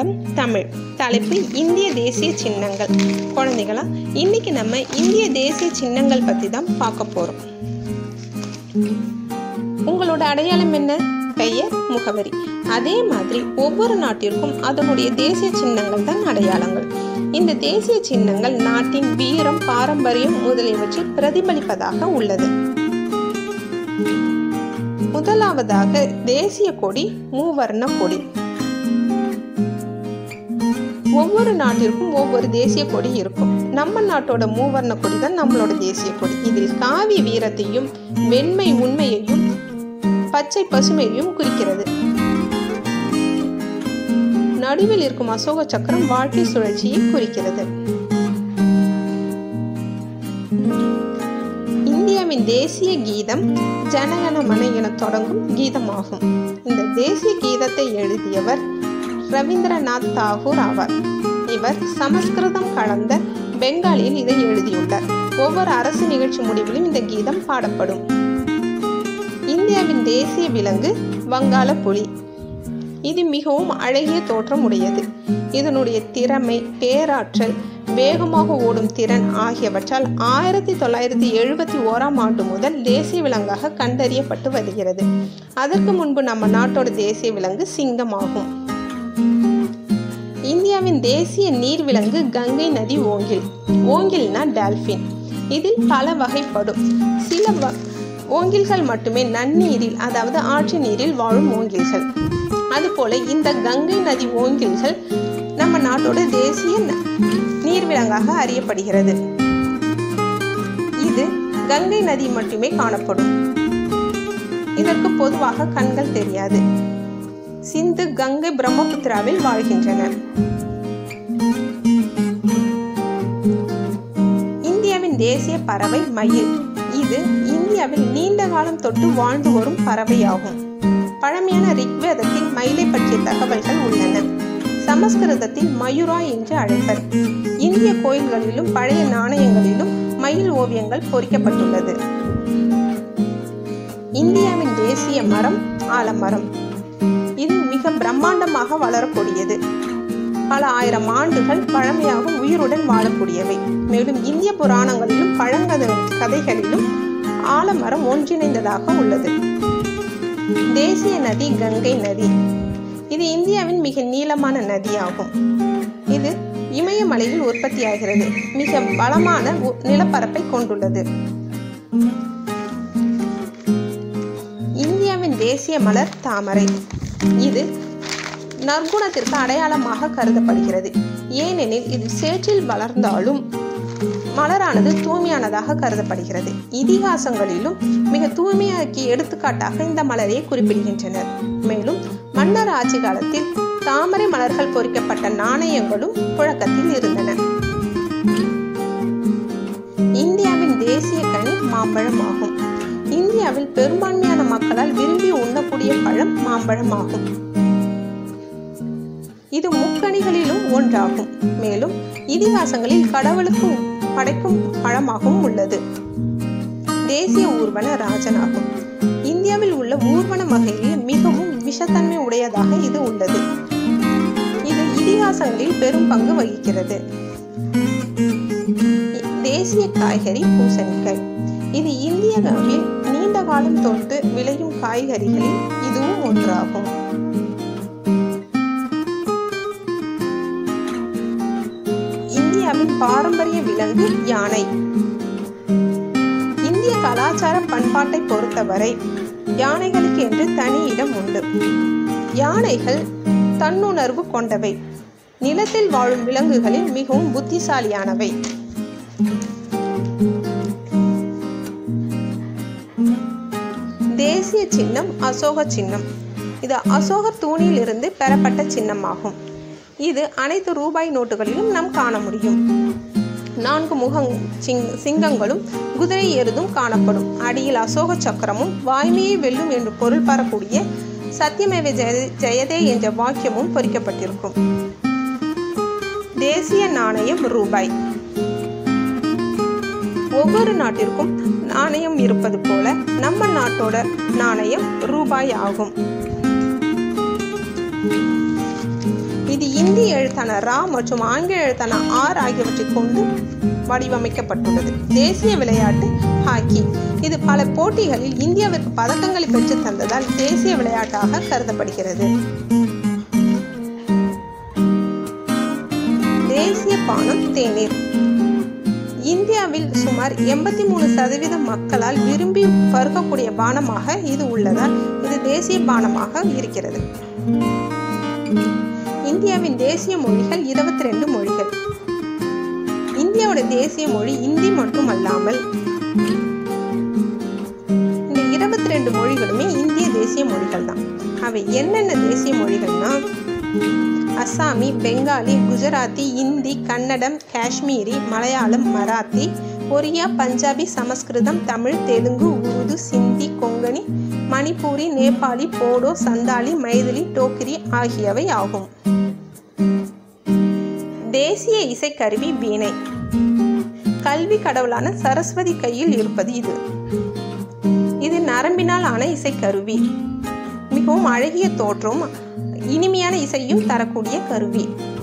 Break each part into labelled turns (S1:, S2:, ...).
S1: பாடம் தமிழ் தலைப்பு இந்திய தேசிய சின்னங்கள் குழந்தைகளா இன்னைக்கு நம்ம இந்திய தேசிய சின்னங்கள் பற்றி தான் பார்க்க போகிறோம் உங்களோட அடையாளம் என்ன பெயர் முகவரி அதே மாதிரி ஒவ்வொரு நாட்டிற்கும் அதனுடைய தேசிய சின்னங்கள் தான் அடையாளங்கள் இந்த தேசிய சின்னங்கள் நாட்டின் வீரம் பாரம்பரியம் முதலியவற்றை பிரதிபலிப்பதாக உள்ளது முதலாவதாக தேசிய கொடி மூவர்ண கொடி ஒவ்வொரு நாட்டிற்கும் ஒவ்வொரு தேசிய கொடி இருக்கும் நம்ம நாட்டோட மூவர்ண கொடி தான் நம்மளோட தேசிய கொடி இதில் காவி வீரத்தையும் வெண்மை உண்மையையும் பச்சை பசுமையையும் குறிக்கிறது நடுவில் இருக்கும் அசோக சக்கரம் வாழ்க்கை சுழற்சியை குறிக்கிறது இந்தியாவின் தேசிய கீதம் ஜனகணமன என தொடங்கும் கீதமாகும் இந்த தேசிய கீதத்தை எழுதியவர் ரவீந்திரநாத் தாகூர் ஆவார் இவர் சமஸ்கிருதம் கலந்த பெங்காலியில் இதை எழுதியுள்ளார் ஒவ்வொரு அரசு நிகழ்ச்சி முடிவிலும் இந்த கீதம் பாடப்படும் இந்தியாவின் தேசிய விலங்கு வங்காள புலி இது மிகவும் அழகிய தோற்றம் உடையது இதனுடைய திறமை பேராற்றல் வேகமாக ஓடும் திறன் ஆகியவற்றால் ஆயிரத்தி தொள்ளாயிரத்தி எழுபத்தி ஓராம் ஆண்டு முதல் தேசிய விலங்காக கண்டறியப்பட்டு வருகிறது அதற்கு முன்பு நம்ம நாட்டோட தேசிய விலங்கு சிங்கம் ஆகும் இந்தியாவின் தேசிய நீர்விலங்கு கங்கை நதி ஓங்கில் ஓங்கில்னா டால்பின் இதில் பல வகைப்படும் சில வ ஓங்கில்கள் மட்டுமே நன்னீரில் அதாவது ஆற்று நீரில் வாழும் ஓங்கில்கள் அதுபோல இந்த கங்கை நதி ஓங்கில்கள் நம்ம நாட்டோட தேசிய நீர்விலங்காக அறியப்படுகிறது இது கங்கை நதி மட்டுமே காணப்படும் இதற்கு பொதுவாக கண்கள் தெரியாது சிந்து கங்கை பிரம்மபுத்திராவில் வாழ்கின்றன இந்தியாவின் தேசிய பறவை மயில் இது இந்தியாவில் நீண்ட காலம் தொட்டு வாழ்ந்து வரும் பறவையாகும் பழமையான ரிக்வேதத்தில் மயிலை பற்றிய தகவல்கள் உள்ளன சமஸ்கிருதத்தில் மயூரா என்று அழைப்பர் இந்திய கோயில்களிலும் பழைய நாணயங்களிலும் மயில் ஓவியங்கள் பொறிக்கப்பட்டுள்ளது இந்தியாவின் தேசிய மரம் ஆலமரம் இது மிக பிரம்மாண்டமாக வளரக்கூடியது பல ஆயிரம் ஆண்டுகள் பழமையாக உயிருடன் வாழக்கூடியவை மேலும் இந்திய புராணங்களிலும் பழங்கதை கதைகளிலும் ஆலமரம் ஒன்றிணைந்ததாக உள்ளது தேசிய நதி கங்கை நதி இது இந்தியாவின் மிக நீளமான நதியாகும் இது இமயமலையில் உற்பத்தியாகிறது மிக பலமான நிலப்பரப்பை கொண்டுள்ளது இந்தியாவின் தேசிய மலர் தாமரை இது நற்குணத்திற்கு அடையாளமாக கருதப்படுகிறது ஏனெனில் இது சேற்றில் வளர்ந்தாலும் மலரானது தூய்மையானதாக கருதப்படுகிறது இதிகாசங்களிலும் மிக தூய்மையாக்கி எடுத்துக்காட்டாக இந்த மலரை குறிப்பிடுகின்றனர் மேலும் மன்னர் ஆட்சி காலத்தில் தாமரை மலர்கள் பொறிக்கப்பட்ட நாணயங்களும் புழக்கத்தில் இருந்தன இந்தியாவின் தேசிய கனி மாம்பழம் ஆகும் இந்தியாவில் பெரும்பான்மையான மக்களால் விரும்பி உண்ணக்கூடிய பழம் மாம்பழம் ஆகும் இது முக்கணிகளிலும் ஒன்றாகும் மேலும் இதிகாசங்களில் கடவுளுக்கு படைக்கும் பழமாகவும் உள்ளது தேசிய ஊர்வன ராஜனாகும் இந்தியாவில் உள்ள ஊர்வன வகையில் மிகவும் விஷத்தன்மை உடையதாக இது உள்ளது இது இதிகாசங்களில் பெரும் பங்கு வகிக்கிறது தேசிய காய்கறி பூசணிக்காய் இது இந்தியாவில் நீண்ட காலம் தொட்டு விளையும் காய்கறிகளில் இதுவும் ஒன்றாகும் இந்தியாவின் பாரம்பரிய விலங்கு யானை இந்திய கலாச்சார பண்பாட்டை பொறுத்தவரை யானைகளுக்கு என்று தனி இடம் உண்டு யானைகள் தன்னுணர்வு கொண்டவை நிலத்தில் வாழும் விலங்குகளில் மிகவும் புத்திசாலியானவை தேசிய சின்னம் அசோக சின்னம் இது அசோகர் தூணில் இருந்து பெறப்பட்ட சின்னமாகும் இது அனைத்து ரூபாய் நோட்டுகளிலும் நாம் காண முடியும் நான்கு முகங் சிங் சிங்கங்களும் குதிரை எருதும் காணப்படும் அடியில் அசோக சக்கரமும் வாய்மையை வெல்லும் என்று பொருள் பெறக்கூடிய சத்தியமேவ ஜெய ஜெயதே என்ற வாக்கியமும் பொறிக்கப்பட்டிருக்கும் தேசிய நாணயம் ரூபாய் ஒவ்வொரு நாட்டிற்கும் நாணயம் இருப்பது போல நம்ம நாட்டோட நாணயம் ரூபாய் ஆகும் இது இந்திய எழுத்தான ரா மற்றும் ஆங்கில எழுத்தான ஆர் ஆகியவற்றை கொண்டு வடிவமைக்கப்பட்டுள்ளது தேசிய விளையாட்டு ஹாக்கி இது பல போட்டிகளில் இந்தியாவிற்கு பதக்கங்களை பெற்று தந்ததால் தேசிய விளையாட்டாக கருதப்படுகிறது தேசிய பானம் தேநீர் இந்தியாவில் சுமார் எண்பத்தி மூணு சதவீத மக்களால் விரும்பி பருகக்கூடிய பானமாக இது உள்ளதால் இது தேசிய பானமாக இருக்கிறது இந்தியாவின் தேசிய மொழிகள் இருபத்தி ரெண்டு மொழிகள் இந்தியாவோட தேசிய மொழி இந்தி மட்டும் அல்லாமல் இந்த இருபத்தி ரெண்டு மொழிகளுமே இந்திய தேசிய மொழிகள் தான் அவை என்னென்ன தேசிய மொழிகள்னா அஸ்ஸாமி பெங்காலி குஜராத்தி இந்தி கன்னடம் காஷ்மீரி மலையாளம் மராத்தி ஒரியா பஞ்சாபி சமஸ்கிருதம் தமிழ் தெலுங்கு உருது சிந்தி கொங்கணி மணிப்பூரி நேபாளி போடோ சந்தாலி மைதிலி டோக்கிரி ஆகியவை ஆகும் தேசிய இசைக்கருவி வீணை கல்வி கடவுளான சரஸ்வதி கையில் இருப்பது இது இது நரம்பினால் ஆன இசைக்கருவி மிகவும் அழகிய தோற்றம் இனிமையான இசையும் தரக்கூடிய கருவி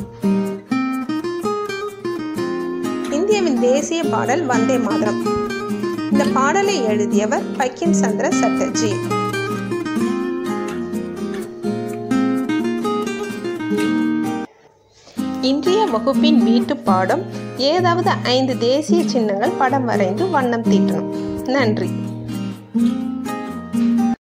S1: இந்தியாவின் தேசிய பாடல் வந்தே மாதரம் இந்த பாடலை எழுதியவர் பக்கிம் சந்திர சட்டர்ஜி இன்றைய வகுப்பின் வீட்டு பாடம் ஏதாவது ஐந்து தேசிய சின்னங்கள் படம் வரைந்து வண்ணம் தீட்டணும் நன்றி